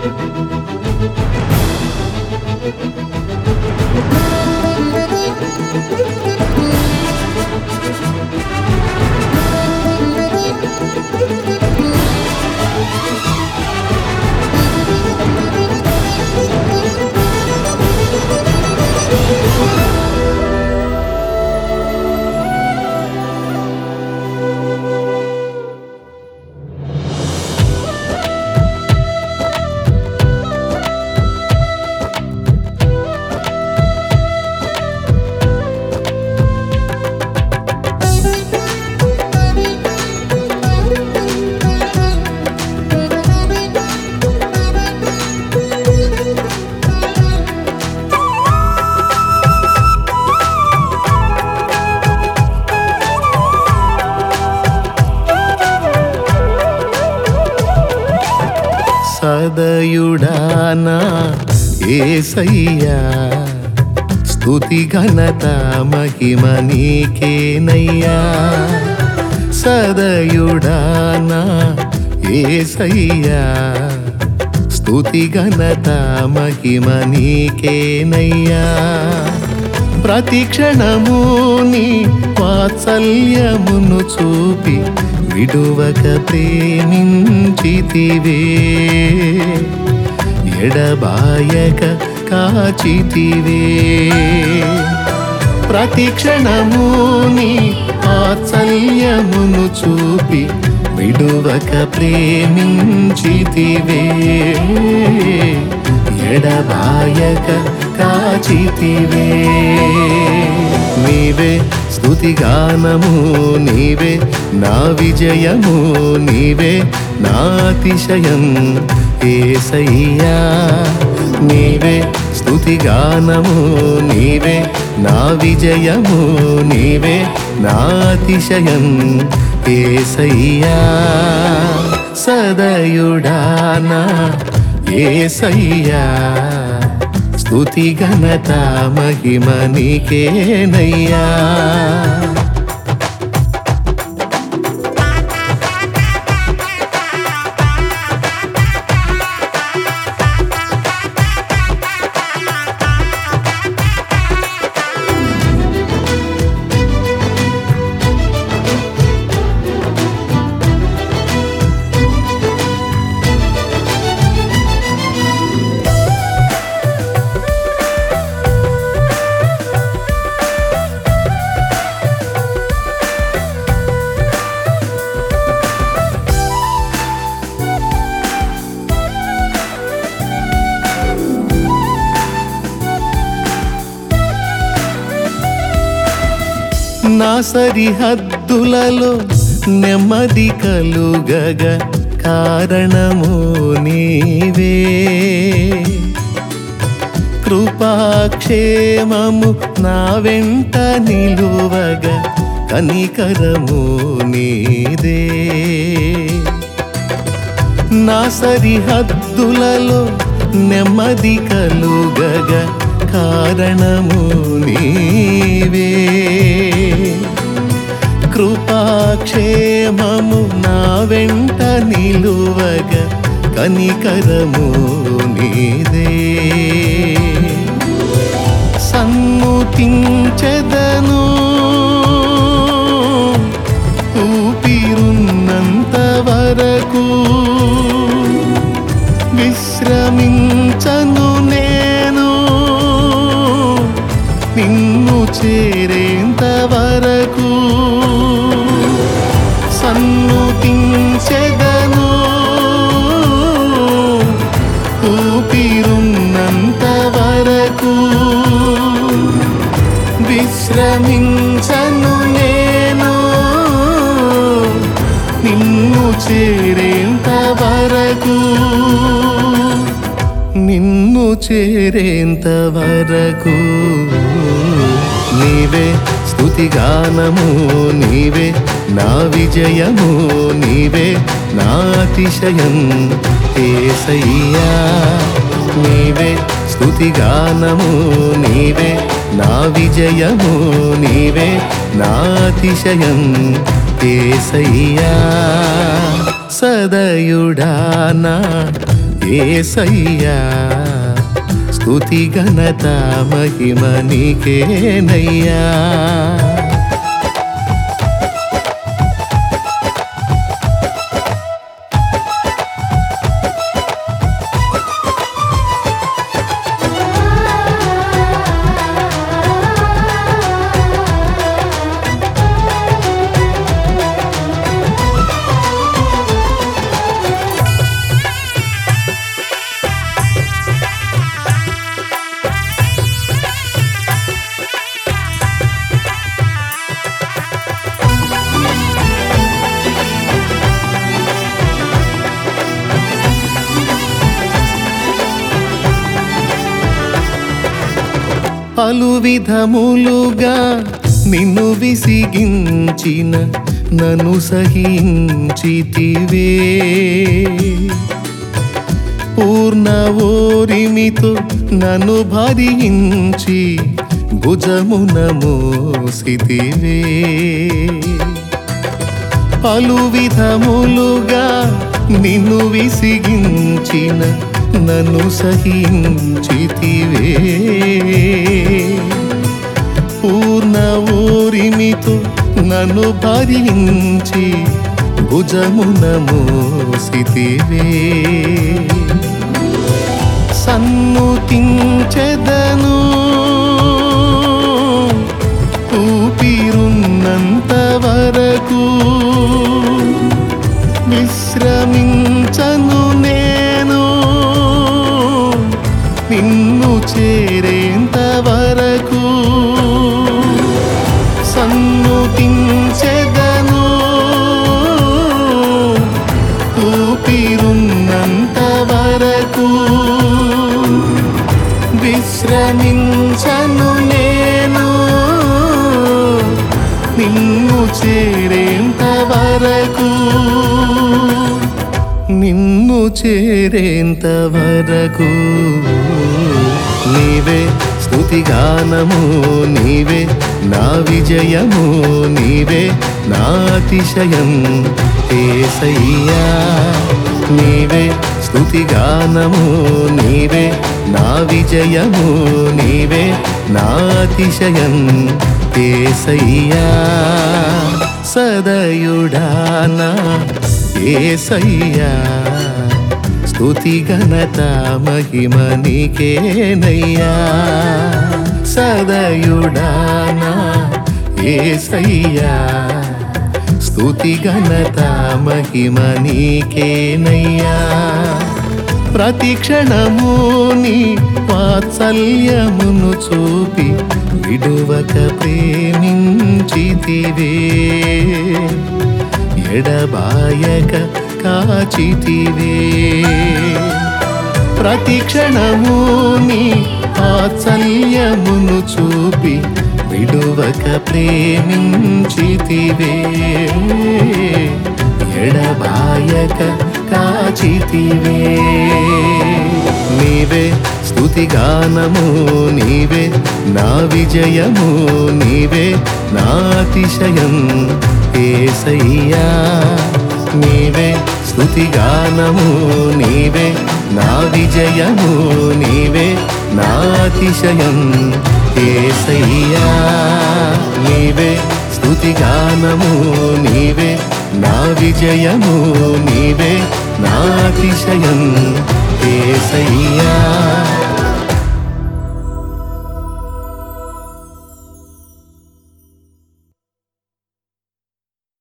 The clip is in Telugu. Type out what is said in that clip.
సదయుడానా ఏసయ్యా స్తుతి ఘనత మహిమ నీకేనయ్యా సదయుడానా ఏసయ్యా స్తుతి ఘనత మహిమ నీకేనయ్యా ప్రతి క్షణము నీ వాత్సల్యమును చూపి విడువక ప్రేమించితివే ఎడబాయక కాచితివే ప్రతి క్షణము నీ వాత్సల్యమును చూపి విడువక ప్రేమించితివే ఎడబాయక కాచితివే నీవే స్తుతిగానము నీవే నా విజయము నీవే నా అతిశయం ఏసయ్యా నీవే స్తుతిగానము నీవే నా విజయము నీవే నా అతిశయం ఏసయ్యా సదయుడానా ఏసయ్యా స్తుతి ఘనత మహిమ నీకేనయ్యా నా సరిహద్దులలో నెమ్మది కలుగగ కారణము నీవే కృపాక్షేమము నా వెంట నిలువగ కనికరము నీదే నా సరిహద్దులలో నెమ్మది కలుగగ కారణము నీవే కృపాక్షేమము నా వెంట నిలువగ కనికరము నీదే సన్ముతించెదను ఊపిరున్నంత వరకు విశ్రమించను నేను నిన్ను చేరేంత వరకు సన్నుతించెదను ఊపిరున్నంత వరకు విశ్రమించను నేను నిన్ను చేరేంత వరకు నిన్ను చేరేంత వరకు నీవే స్తుతిగానము నీవే నా విజయము నీవే నా అతిశయం ఏసయ్యా నీవే స్తుతిగానము నీవే నా విజయము నీవే నా అతిశయం ఏసయ్యా సదయుడానా ఏసయ్యా స్తుతి ఘనత మహిమ నీకేనయ్యా పలు విధములుగా నిన్ను విసిగించిన నన్ను సహించితివే పూర్ణ ఓరిమితో నన్ను భరించి భుజమున మోసితివే పలు విధములుగా నిన్ను విసిగించిన నన్ను సహించితివే పూర్ణ ఊరిమితో నన్ను భరించి భుజమున మోసితివే సన్నుతించెదను ఊపిరున్నంత వరకు విశ్రమించను నేను నిన్ను చేరేంత వరకు సన్నుతించెదను ఊపిరున్నంత వరకు విశ్రమించను నేను నిన్ను చేరేంత వరకు నిన్ను చేరేంత వరకు నీవే స్తుతిగానము నీవే నా విజయము నీవే నా అతిశయం ఏసయ్యా నీవే స్తుతిగానము నీవే నా విజయము నీవే నా అతిశయం ఏసయ్యా సదయుడానా ఏసయ్యా స్తుతి ఘనత మహిమ నీకేనయ్యా సదయుడానా ఏసయ్యా స్తుతి ఘనత మహిమ నీకేనయ్యా ప్రతి క్షణము నీ వాత్సల్యమును చూపి విడువక ప్రేమించితివే ఎడబాయక కాచితివే ప్రతి క్షణము నీ వాత్సల్యమును చూపి విడువక ప్రేమించితివే ఎడబాయక కాచితివే నీవే స్తుతిగానము నీవే నా విజయము నీవే నా అతిశయం ఏసయ్యా నీవే స్తుతిగానము నీవే నా విజయము నీవే నా అతిశయం ఏసయ్యా నీవే స్తుతిగానము నీవే నా విజయము నీవే నా అతిశయం ఏసయ్యా